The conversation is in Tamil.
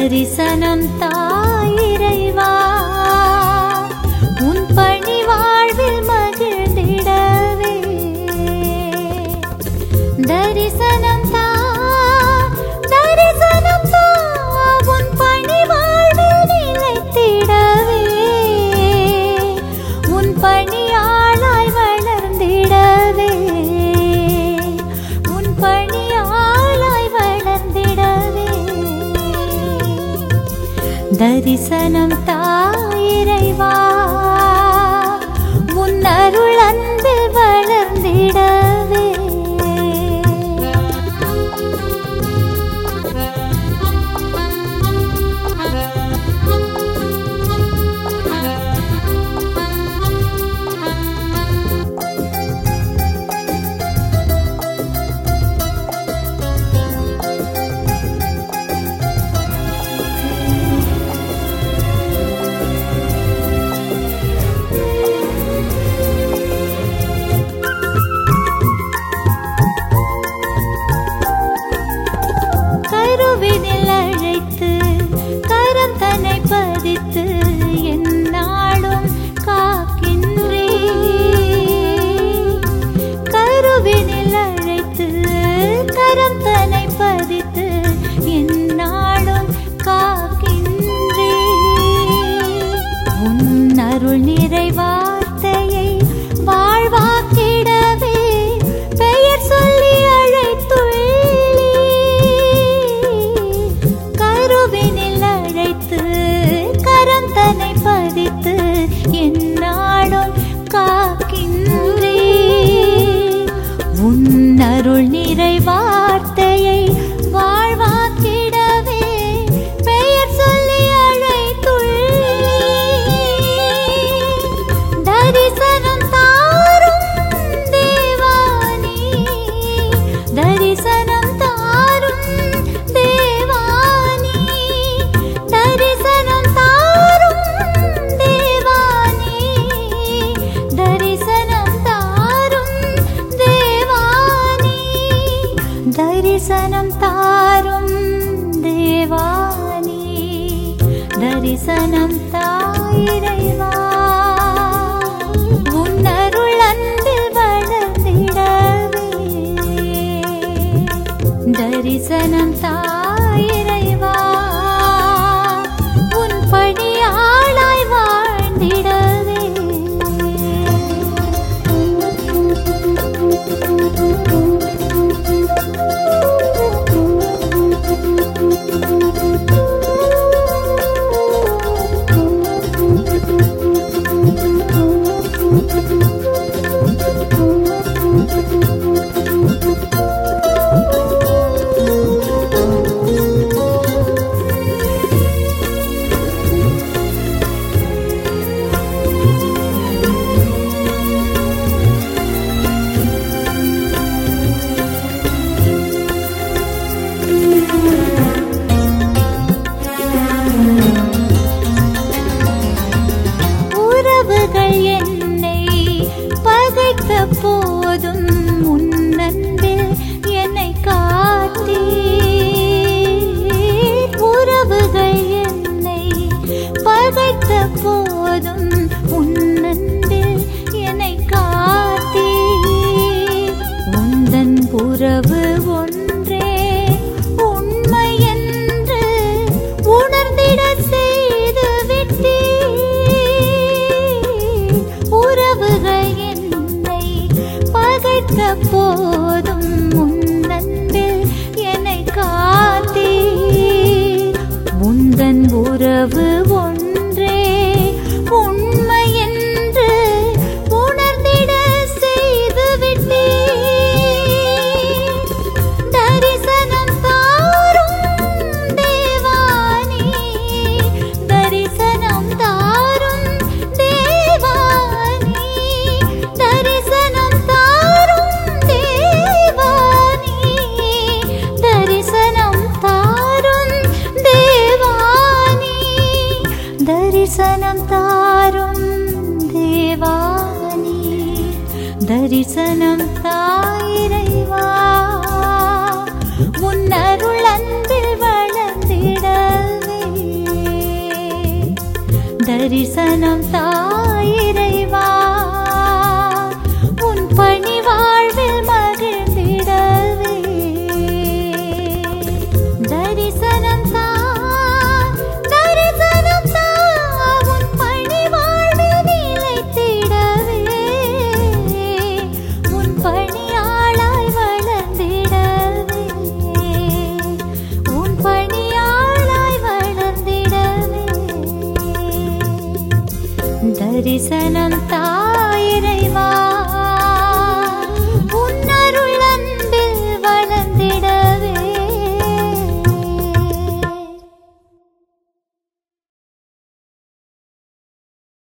தரிசனம் தாயிரைவா உன் பணி வாழ்வில் மகிழ்ந்திடவே தரிசனம் தா தரிசனம் தா உன் பணி வாழ்வில் நிலைத்திடவே உன் பணியாளாய் வளர்ந்திடவே உன் பணியாளாய் வளர்ந்திடவே தரிசனம் தாயிரைவா உன் அருள் அன்பில் வளர்ந்திடவே கருவினில் அழைத்து கரம் தன்னை பதித்து என்னாலும் காக்கின்றே கருவினில் அழைத்து கரம் தன்னை பதித்து என்னாலும் காக்கின்றே உன் அருள் நிறை வார்த்தையை வாழ்வாக்கிடவே பெயர் சொல்லி அழைத்துள்ளி கருவினில் அழைத்து கரம் தன்னை பதித்து என்னாலும் காக்கின்றே உன் அருள் நிறை வார்த்தையை வாழ்வாக்கிடவே பெயர் சொல்லி அழைத்துள்ளி தரிசனம் தாரும் தேவானி தரிசனம் தாரும் தேவானி தரிசனம் தாரும் தேவானி தரிசனம் தாரும் தேவானி தரிசனம் தாரும் தேவானி தரிசனம் தாயிரைவா உன்னருள் அன்பில் வளர்ந்திடவே தரிசனம் தாயிரைவா உன் பணியாளாய் வாழ்ந்திடவே உறவுகள் என்னை பகைத்த போதும் முன்னன்பில் என்னை காத்தீர் உறவுகள் என்னை பகைத்த போதும் உன்னன்பில் என்னை காத்தீர் உந்தன் உறவு ஒன்றே உண்மை என்று உணர்ந்திட செய்து விட்டீர் உறவுகள் என்னை பகைத்த போதும் முன்னன்பில் என்னை காத்தீர் உந்தன் உறவு ஒன்றே உண்மை என்று உணர்ந்திட செய்து விட்டீர் தரிசனம் தாரும் தேவானி தரிசனம் தாரும் தேவானி தரிசனம் தாரும் தேவானி தரிசனம் தாரும் தேவானி தரிசனம் தாரும் தேவானி தரிசனம் தரிசனம் தாயிறைவா